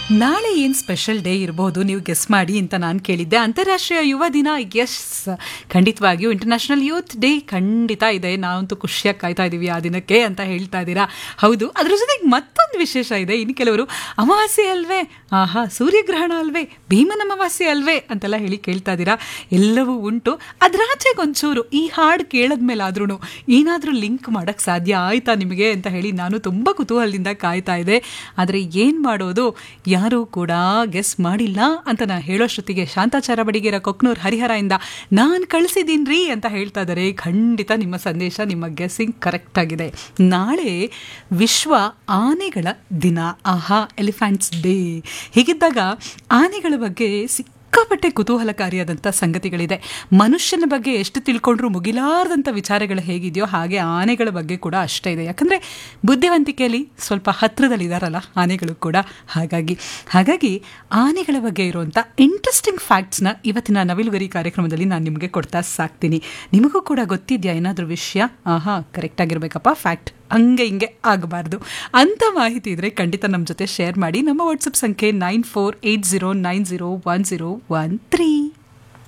ನಾಳೆ ಏನು special day ಇರಬಹುದು ನೀವು ಗೆಸ್ ಮಾಡಿ ಅಂತ ನಾನು ಕೇಳಿದ್ದೆ ಅಂತಾರಾಷ್ಟ್ರೀಯ ಯುವ ದಿನ ಎಸ್ ಖಂಡಿತವಾಗಿಯೂ ಇಂಟರ್ನ್ಯಾಷನಲ್ ಯೂತ್ ಡೇ ಖಂಡಿತ ಇದೆ ನಾವಂತೂ ಖುಷಿಯಾಗಿ ಕಾಯ್ತಾ ಇದ್ದೀವಿ ಆ ದಿನಕ್ಕೆ ಅಂತ ಹೇಳ್ತಾ ಇದ್ದೀರಾ ಹೌದು ಅದ್ರ ಜೊತೆಗೆ ಮತ್ತೊಂದು ವಿಶೇಷ ಇದೆ ಇನ್ನು ಕೆಲವರು ಅಮಾವಾಸ್ಯೆ ಅಲ್ವೇ ಆಹಾ ಸೂರ್ಯಗ್ರಹಣ ಅಲ್ವೇ ಭೀಮನ ಅಮಾವಾಸ್ಯೆ ಅಲ್ವೇ ಅಂತೆಲ್ಲ ಹೇಳಿ ಕೇಳ್ತಾ ಇದ್ದೀರಾ ಎಲ್ಲವೂ ಉಂಟು ಅದ್ರಾಚೆಗೆ ಒಂಚೂರು ಈ ಹಾಡು ಕೇಳದ್ಮೇಲೆ ಆದ್ರೂ ಏನಾದರೂ ಲಿಂಕ್ ಮಾಡೋಕ್ಕೆ ಸಾಧ್ಯ ಆಯ್ತಾ ನಿಮಗೆ ಅಂತ ಹೇಳಿ ನಾನು ತುಂಬ ಕುತೂಹಲದಿಂದ ಕಾಯ್ತಾ ಇದ್ದೆ ಆದರೆ ಏನು ಮಾಡೋದು ಯಾರೂ ಕೂಡ ಗೆಸ್ ಮಾಡಿಲ್ಲ ಅಂತ ನಾ ಹೇಳೋಷ್ಟೊತ್ತಿಗೆ ಶಾಂತಾಚಾರ ಬಡಿಗೇರ ಕೊಕ್ನೂರ್ ಹರಿಹರದಿಂದ ನಾನು ಕಳಿಸಿದ್ದೀನ್ರಿ ಅಂತ ಹೇಳ್ತಾ ಇದ್ದಾರೆ ಖಂಡಿತ ನಿಮ್ಮ ಸಂದೇಶ ನಿಮ್ಮ ಗೆಸ್ಸಿಂಗ್ ಕರೆಕ್ಟ್ ಆಗಿದೆ ನಾಳೆ ವಿಶ್ವ ಆನೆಗಳ ದಿನ ಆಹಾ ಎಲಿಫೆಂಟ್ಸ್ ಡೇ ಹೀಗಿದ್ದಾಗ ಆನೆಗಳ ಬಗ್ಗೆ ಸಿಕ್ಕ ಸಿಕ್ಕಾಪಟ್ಟೆ ಕುತೂಹಲಕಾರಿಯಾದಂಥ ಸಂಗತಿಗಳಿದೆ ಮನುಷ್ಯನ ಬಗ್ಗೆ ಎಷ್ಟು ತಿಳ್ಕೊಂಡ್ರೂ ಮುಗಿಲಾರದಂಥ ವಿಚಾರಗಳು ಹೇಗಿದೆಯೋ ಹಾಗೆ ಆನೆಗಳ ಬಗ್ಗೆ ಕೂಡ ಅಷ್ಟೇ ಇದೆ ಯಾಕಂದರೆ ಬುದ್ಧಿವಂತಿಕೆಯಲ್ಲಿ ಸ್ವಲ್ಪ ಹತ್ತಿರದಲ್ಲಿದ್ದಾರಲ್ಲ ಆನೆಗಳು ಕೂಡ ಹಾಗಾಗಿ ಹಾಗಾಗಿ ಆನೆಗಳ ಬಗ್ಗೆ ಇರುವಂಥ ಇಂಟ್ರೆಸ್ಟಿಂಗ್ ಫ್ಯಾಕ್ಟ್ಸ್ನ ಇವತ್ತಿನ ನವಿಲುಗರಿ ಕಾರ್ಯಕ್ರಮದಲ್ಲಿ ನಾನು ನಿಮಗೆ ಕೊಡ್ತಾ ಸಾಕ್ತೀನಿ ನಿಮಗೂ ಕೂಡ ಗೊತ್ತಿದೆಯಾ ಏನಾದರೂ ವಿಷಯ ಆಹಾ ಕರೆಕ್ಟಾಗಿರ್ಬೇಕಪ್ಪ ಫ್ಯಾಕ್ಟ್ ಹಂಗೆ ಹಿಂಗೆ ಆಗಬಾರ್ದು ಅಂಥ ಮಾಹಿತಿ ಇದ್ದರೆ ಖಂಡಿತ ನಮ್ಮ ಜೊತೆ ಶೇರ್ ಮಾಡಿ ನಮ್ಮ ವಾಟ್ಸಪ್ ಸಂಖ್ಯೆ nine four eight zero nine zero one zero one three